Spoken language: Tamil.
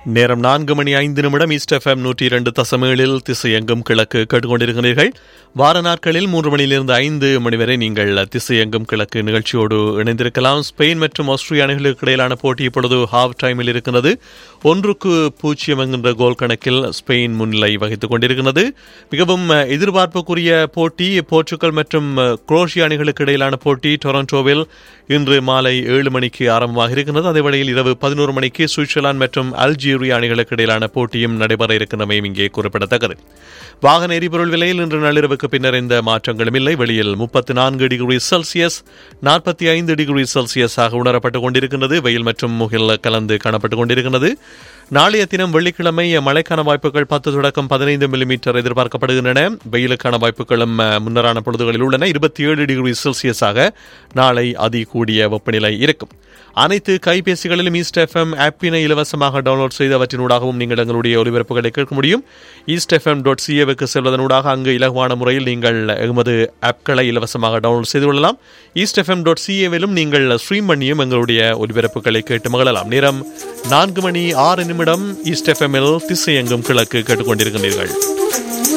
நேரம் நான்கு மணி ஐந்து நிமிடம் ஈஸ்ட் எஃப்எம் நூற்றி இரண்டு தசமேழில் திசையெங்கும் கிழக்கு கேட்டுக்கொண்டிருக்கிறீர்கள் வார நாட்களில் மூன்று மணியிலிருந்து ஐந்து மணி வரை நீங்கள் திசையெங்கும் கிழக்கு நிகழ்ச்சியோடு இணைந்திருக்கலாம் ஸ்பெயின் மற்றும் ஆஸ்திரியா அணிகளுக்கு இடையிலான போட்டி இப்பொழுது ஹாஃப் டைமில் இருக்கிறது ஒன்றுக்கு பூஜ்ஜியம் என்கின்ற கோல் கணக்கில் ஸ்பெயின் முன்னிலை வகித்துக் கொண்டிருக்கிறது மிகவும் எதிர்பார்ப்புக்குரிய போட்டி போர்ச்சுகல் மற்றும் குரோஷியா அணிகளுக்கு இடையிலான போட்டி டொரண்டோவில் இன்று மாலை ஏழு மணிக்கு ஆரம்பமாக இருக்கிறது அதே வேளையில் இரவு பதினோரு மணிக்கு சுவிட்சர்லாந்து மற்றும் அல்ஜீரியா அணிகளுக்கு இடையிலான போட்டியும் நடைபெற இருக்கின்றமையும் இங்கே குறிப்பிடத்தக்கது வாகன எரிபொருள் விலையில் இன்று நள்ளிரவுக்கு பின்னர் எந்த மாற்றங்களும் இல்லை வெளியில் முப்பத்தி நான்கு டிகிரி செல்சியஸ் நாற்பத்தி ஐந்து டிகிரி செல்சியஸாக உணரப்பட்டுக் கொண்டிருக்கின்றது வெயில் மற்றும் முகில் கலந்து காணப்பட்டுக் கொண்டிருக்கிறது நாளைய தினம் வெள்ளிக்கிழமை மழைக்கான வாய்ப்புகள் பத்து தொடக்கம் பதினைந்து மில்லிமீட்டர் எதிர்பார்க்கப்படுகின்றன வெயிலுக்கான வாய்ப்புகளும் முன்னரான பொழுதுகளில் உள்ளன இருபத்தி ஏழு டிகிரி செல்சியஸாக நாளை அதி கூடிய வெப்பநிலை இருக்கும் அனைத்து கைபேசிகளிலும் ஈஸ்ட் எஃப்எம் ஆப்பினை இலவசமாக டவுன்லோட் செய்து அவற்றினூடாகவும் நீங்கள் எங்களுடைய ஒலிபரப்புகளை கேட்க முடியும் ஈஸ்ட் எஃப்எம் டாட் சிஏவுக்கு செல்வதனூடாக அங்கு இலகுவான முறையில் நீங்கள் எமது ஆப்களை இலவசமாக டவுன்லோட் செய்து கொள்ளலாம் ஈஸ்ட் எஃப்எம் டாட் சிஏவிலும் நீங்கள் ஸ்ட்ரீம் பண்ணியும் எங்களுடைய ஒலிபரப்புகளை கேட்டு மகிழலாம் நேரம் நான்கு மணி ஆறு நிமிடம் ஈஸ்ட் எஃப்எம்மில் திசை எங்கும் கிழக்கு கேட்டுக்கொண்டிருக்கின்றீர்கள்